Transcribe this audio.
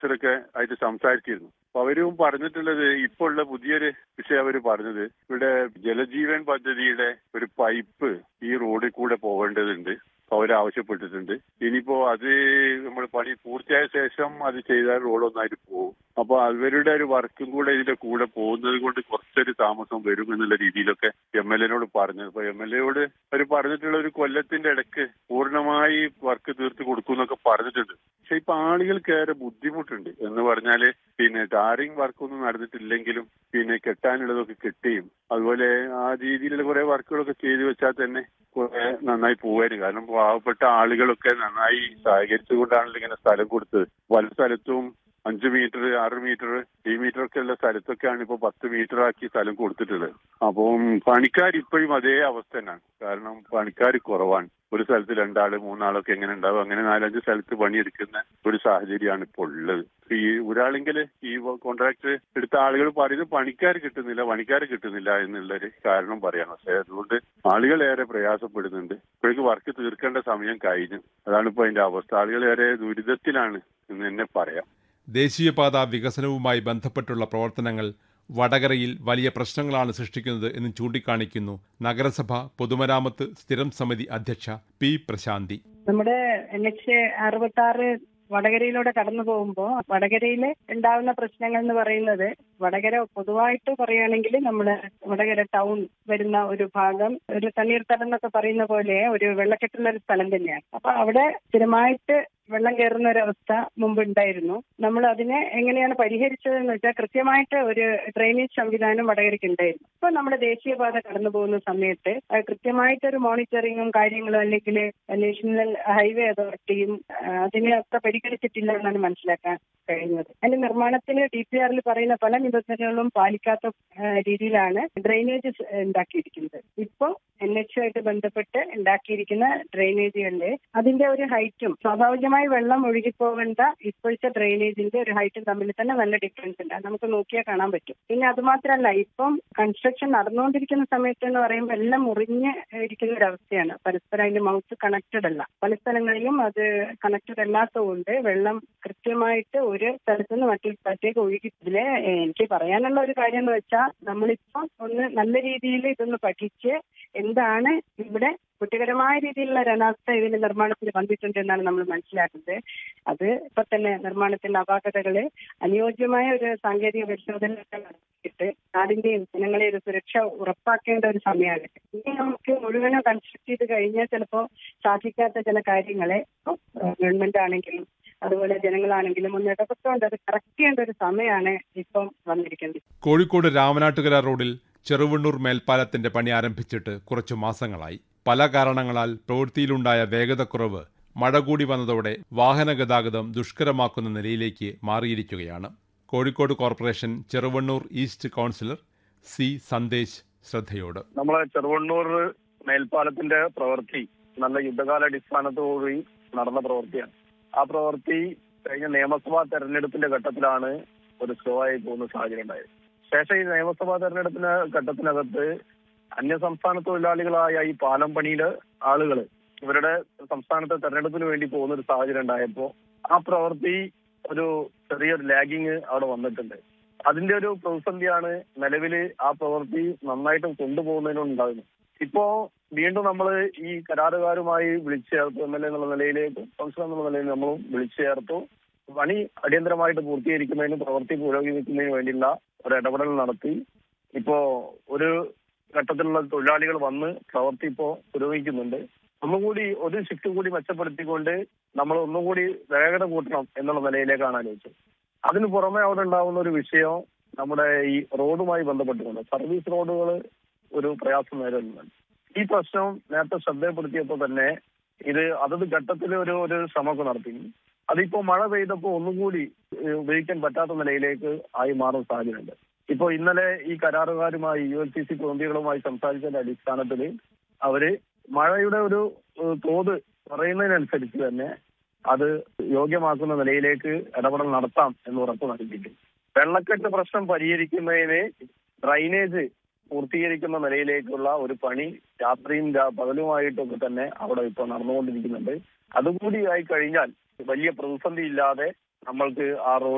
ഉദ്യോഗസ്ഥരൊക്കെ ആയിട്ട് സംസാരിച്ചിരുന്നു അപ്പൊ അവരും പറഞ്ഞിട്ടുള്ളത് ഇപ്പോൾ ഉള്ള പുതിയൊരു വിഷയം അവർ പറഞ്ഞത് ഇവിടെ ജലജീവൻ പദ്ധതിയുടെ ഒരു പൈപ്പ് ഈ റോഡിൽ കൂടെ പോകേണ്ടതുണ്ട് അവരാവശ്യപ്പെട്ടിട്ടുണ്ട് ഇനിയിപ്പോ അത് നമ്മൾ പണി പൂർത്തിയായ ശേഷം അത് ചെയ്താൽ റോഡൊന്നായിട്ട് പോകും അപ്പൊ അവരുടെ ഒരു വർക്കും കൂടെ ഇതിന്റെ കൂടെ പോകുന്നത് കൊണ്ട് കുറച്ചൊരു താമസം വരും എന്നുള്ള രീതിയിലൊക്കെ എം എൽ എനോട് പറഞ്ഞു അപ്പൊ എം എൽ എയോട് അവർ പറഞ്ഞിട്ടുള്ള ഒരു കൊല്ലത്തിന്റെ ഇടയ്ക്ക് പൂർണ്ണമായി വർക്ക് തീർത്ത് കൊടുക്കും എന്നൊക്കെ പറഞ്ഞിട്ടുണ്ട് പക്ഷെ ഇപ്പൊ ആളുകൾക്ക് ഏറെ ബുദ്ധിമുട്ടുണ്ട് എന്ന് പറഞ്ഞാല് പിന്നെ ടാറിംഗ് വർക്കൊന്നും നടന്നിട്ടില്ലെങ്കിലും പിന്നെ കെട്ടാനുള്ളതൊക്കെ കെട്ടിയും അതുപോലെ ആ രീതിയിലുള്ള കുറെ വർക്കുകളൊക്കെ ചെയ്തു വെച്ചാൽ തന്നെ കുറെ നന്നായി പോവായിരുന്നു കാരണം പാവപ്പെട്ട ആളുകളൊക്കെ നന്നായി സഹകരിച്ചുകൊണ്ടാണല്ലോ ഇങ്ങനെ സ്ഥലം കൊടുത്തത് പല സ്ഥലത്തും അഞ്ച് മീറ്റർ ആറ് മീറ്റർ ഈ മീറ്റർ ഒക്കെ ഉള്ള സ്ഥലത്തൊക്കെയാണ് ഇപ്പൊ പത്ത് മീറ്റർ ആക്കി സ്ഥലം കൊടുത്തിട്ടുള്ളത് അപ്പം പണിക്കാർ ഇപ്പോഴും അതേ അവസ്ഥ തന്നെയാണ് കാരണം പണിക്കാർ കുറവാണ് ഒരു സ്ഥലത്ത് രണ്ടാള് മൂന്നാളൊക്കെ എങ്ങനെ ഉണ്ടാവും അങ്ങനെ നാലഞ്ച് സ്ഥലത്ത് പണിയെടുക്കുന്ന ഒരു സാഹചര്യമാണ് ഇപ്പോൾ ഉള്ളത് ഈ ഒരാളെങ്കിൽ ഈ കോൺട്രാക്ട് എടുത്ത ആളുകൾ പറയുന്നത് പണിക്കാർ കിട്ടുന്നില്ല പണിക്കാർ കിട്ടുന്നില്ല എന്നുള്ളൊരു കാരണം പറയാം പക്ഷേ അതുകൊണ്ട് ആളുകൾ ഏറെ പ്രയാസപ്പെടുന്നുണ്ട് ഇപ്പോഴേക്ക് വർക്ക് തീർക്കേണ്ട സമയം കഴിഞ്ഞു അതാണ് ഇപ്പൊ അതിന്റെ അവസ്ഥ ആളുകൾ ഏറെ ദുരിതത്തിലാണ് എന്ന് തന്നെ പറയാം ദേശീയപാത വികസനവുമായി ബന്ധപ്പെട്ടുള്ള പ്രവർത്തനങ്ങൾ വടകരയിൽ വലിയ പ്രശ്നങ്ങളാണ് സൃഷ്ടിക്കുന്നത് എന്ന് ചൂണ്ടിക്കാണിക്കുന്നു നഗരസഭ പൊതുമരാമത്ത് സ്ഥിരം സമിതി അധ്യക്ഷ പി പ്രശാന്തി നമ്മുടെ എൻ എച്ച് അറുപത്തി ആറ് വടകരയിലൂടെ കടന്നു പോകുമ്പോൾ വടകരയിൽ ഉണ്ടാകുന്ന പ്രശ്നങ്ങൾ എന്ന് പറയുന്നത് വടകര പൊതുവായിട്ട് പറയുകയാണെങ്കിൽ നമ്മുടെ വടകര ടൗൺ വരുന്ന ഒരു ഭാഗം ഒരു തണ്ണീർത്തടം എന്നൊക്കെ പറയുന്ന പോലെ ഒരു വെള്ളക്കെട്ടുള്ള ഒരു സ്ഥലം തന്നെയാണ് അപ്പൊ അവിടെ സ്ഥിരമായിട്ട് വെള്ളം കയറുന്ന ഒരു അവസ്ഥ മുമ്പ് ഉണ്ടായിരുന്നു നമ്മൾ അതിനെ എങ്ങനെയാണ് പരിഹരിച്ചതെന്ന് വെച്ചാൽ കൃത്യമായിട്ട് ഒരു ഡ്രെയിനേജ് സംവിധാനം വടകരയ്ക്ക് ഉണ്ടായിരുന്നു ഇപ്പൊ നമ്മുടെ ദേശീയപാത കടന്നു പോകുന്ന സമയത്ത് അത് കൃത്യമായിട്ട് ഒരു മോണിറ്ററിങ്ങും കാര്യങ്ങളും അല്ലെങ്കിൽ നാഷണൽ ഹൈവേ അതോറിറ്റിയും അതിനെയൊക്കെ പരിഗണിച്ചിട്ടില്ല എന്നാണ് മനസ്സിലാക്കാൻ കഴിയുന്നത് അതിന്റെ നിർമ്മാണത്തിന് ഡി പി ആറിൽ പറയുന്ന പല നിബന്ധനകളും പാലിക്കാത്ത രീതിയിലാണ് ഡ്രെയിനേജ് ഉണ്ടാക്കിയിരിക്കുന്നത് ഇപ്പൊ എൻ എച്ച് ആയിട്ട് ബന്ധപ്പെട്ട് ഉണ്ടാക്കിയിരിക്കുന്ന ഡ്രെയിനേജുകളില് അതിന്റെ ഒരു ഹൈറ്റും സ്വാഭാവികമായി വെള്ളം ഒഴുകിപ്പോകേണ്ട ഇപ്പോഴത്തെ ഡ്രെയിനേജിന്റെ ഒരു ഹൈറ്റും തമ്മിൽ തന്നെ നല്ല ഡിഫറൻസ് ഉണ്ട് അത് നമുക്ക് നോക്കിയാൽ കാണാൻ പറ്റും പിന്നെ അത് മാത്രമല്ല ഇപ്പം കൺസ്ട്രക്ഷൻ നടന്നുകൊണ്ടിരിക്കുന്ന സമയത്ത് എന്ന് പറയുമ്പോൾ എല്ലാം മുറിഞ്ഞ് ഇരിക്കുന്ന ഒരു അവസ്ഥയാണ് പരസ്പരം അതിന്റെ മൗത്ത് കണക്റ്റഡ് അല്ല പല സ്ഥലങ്ങളിലും അത് കണക്റ്റഡ് അല്ലാത്തതുകൊണ്ട് വെള്ളം കൃത്യമായിട്ട് ഒരു സ്ഥലത്ത് നിന്ന് മറ്റൊരു സ്ഥലത്തേക്ക് ഒഴുകി ഇതില് എനിക്ക് പറയാനുള്ള ഒരു കാര്യം എന്ന് വെച്ചാൽ നമ്മളിപ്പം ഒന്ന് നല്ല രീതിയിൽ ഇതൊന്ന് പഠിച്ച് എന്താണ് ഇവിടെ കുറ്റകരമായ രീതിയിലുള്ള ഒരു അനാസ്ഥ ഇതിന്റെ നിർമ്മാണത്തിൽ വന്നിട്ടുണ്ട് എന്നാണ് നമ്മൾ മനസ്സിലാക്കുന്നത് അത് ഇപ്പൊ തന്നെ നിർമ്മാണത്തിന്റെ അപാകതകള് അനുയോജ്യമായ ഒരു സാങ്കേതിക പരിശോധന നടത്തിയിട്ട് നാടിന്റെയും ജനങ്ങളെ ഒരു സുരക്ഷ ഉറപ്പാക്കേണ്ട ഒരു സമയമാണ് ഇനി നമുക്ക് മുഴുവനും കൺസ്ട്രക്ട് ചെയ്ത് കഴിഞ്ഞാൽ ചിലപ്പോൾ സാധിക്കാത്ത ചില കാര്യങ്ങളെ ഗവൺമെന്റ് ആണെങ്കിലും അതുപോലെ ജനങ്ങളാണെങ്കിലും ഒന്ന് ഇടപെട്ടുകൊണ്ട് അത് കറക്റ്റ് ചെയ്യേണ്ട ഒരു സമയമാണ് ഇപ്പം വന്നിരിക്കുന്നത് കോഴിക്കോട് രാമനാട്ടുകര റോഡിൽ ചെറുവണ്ണൂർ മേൽപ്പാലത്തിന്റെ പണി ആരംഭിച്ചിട്ട് കുറച്ചു മാസങ്ങളായി പല കാരണങ്ങളാൽ പ്രവൃത്തിയിലുണ്ടായ വേഗതക്കുറവ് മഴ കൂടി വന്നതോടെ വാഹന ഗതാഗതം ദുഷ്കരമാക്കുന്ന നിലയിലേക്ക് മാറിയിരിക്കുകയാണ് Kozhikode corporation Cheruvannur east councillor C Sandesh ശ്രദ്ധയോട് നമ്മളെ ചെറുവണ്ണൂർ മേൽപ്പാലത്തിന്റെ പ്രവൃത്തി നല്ല യുദ്ധകാലാടിസ്ഥാനത്തോടുകൂടി നടന്ന പ്രവൃത്തിയാണ് ആ പ്രവൃത്തി കഴിഞ്ഞ നിയമസഭാ തെരഞ്ഞെടുപ്പിന്റെ ഘട്ടത്തിലാണ് ഒരു സ്ലോ ആയി പോകുന്ന സാഹചര്യം ഉണ്ടായത് ശേഷം ഈ നിയമസഭാ തെരഞ്ഞെടുപ്പിന്റെ ഘട്ടത്തിനകത്ത് അന്യ സംസ്ഥാന തൊഴിലാളികളായ ഈ പാലം പണിയിലെ ആളുകൾ ഇവരുടെ സംസ്ഥാനത്തെ തെരഞ്ഞെടുപ്പിന് വേണ്ടി പോകുന്ന ഒരു സാഹചര്യം ഉണ്ടായപ്പോ ആ പ്രവൃത്തി ഒരു ചെറിയൊരു ലാഗിങ് അവിടെ വന്നിട്ടുണ്ട് അതിന്റെ ഒരു പ്രതിസന്ധിയാണ് നിലവിൽ ആ പ്രവൃത്തി നന്നായിട്ട് കൊണ്ടുപോകുന്നതിനുണ്ടാകുന്നത് ഇപ്പോ വീണ്ടും നമ്മൾ ഈ കരാറുകാരുമായി വിളിച്ചു ചേർത്തു എം എൽ എ എന്നുള്ള നിലയിലേക്ക് കൗൺസിലർ എന്നുള്ള നിലയിൽ നമ്മളും വിളിച്ചു ചേർത്തു പണി അടിയന്തരമായിട്ട് പൂർത്തീകരിക്കുന്നതിനും പ്രവൃത്തി പുരോഗമിക്കുന്നതിന് വേണ്ടിയുള്ള ഒരു ഇടപെടൽ നടത്തി ഇപ്പോ ഒരു ഘട്ടത്തിലുള്ള തൊഴിലാളികൾ വന്ന് പ്രവൃത്തി ഇപ്പോ പുരോഗമിക്കുന്നുണ്ട് ഒന്നുകൂടി ഒരു ഷിഫ്റ്റ് കൂടി മെച്ചപ്പെടുത്തിക്കൊണ്ട് നമ്മൾ ഒന്നുകൂടി വേഗത കൂട്ടണം എന്നുള്ള നിലയിലേക്കാണ് ആലോചിച്ചത് അതിന് പുറമെ അവിടെ ഉണ്ടാകുന്ന ഒരു വിഷയം നമ്മുടെ ഈ റോഡുമായി ബന്ധപ്പെട്ടുകൊണ്ട് സർവീസ് റോഡുകൾ ഒരു പ്രയാസം നേരിടുന്നുണ്ട് ഈ പ്രശ്നം നേരത്തെ ശ്രദ്ധയപ്പെടുത്തിയപ്പോൾ തന്നെ ഇത് അതത് ഘട്ടത്തിൽ ഒരു ഒരു ശ്രമമൊക്കെ നടത്തി അതിപ്പോ മഴ പെയ്തപ്പോൾ ഒന്നുകൂടി ഉപയോഗിക്കാൻ പറ്റാത്ത നിലയിലേക്ക് ആയി മാറുന്ന സാഹചര്യമുണ്ട് ഇപ്പോ ഇന്നലെ ഈ കരാറുകാരുമായി യു എൽ സി സി പ്രതിനിധികളുമായി സംസാരിച്ചതിന്റെ അടിസ്ഥാനത്തിൽ അവര് മഴയുടെ ഒരു തോത് കുറയുന്നതിനനുസരിച്ച് തന്നെ അത് യോഗ്യമാക്കുന്ന നിലയിലേക്ക് ഇടപെടൽ നടത്താം എന്ന് ഉറപ്പ് നൽകിയിട്ടുണ്ട് വെള്ളക്കെട്ട് പ്രശ്നം പരിഹരിക്കുന്നതിന് ഡ്രൈനേജ് പൂർത്തീകരിക്കുന്ന നിലയിലേക്കുള്ള ഒരു പണി രാത്രിയും പകലുമായിട്ടൊക്കെ തന്നെ അവിടെ ഇപ്പോൾ നടന്നുകൊണ്ടിരിക്കുന്നുണ്ട് അതുകൂടി ആയി കഴിഞ്ഞാൽ വലിയ പ്രതിസന്ധി ഇല്ലാതെ നമ്മൾക്ക് ആ റോഡ്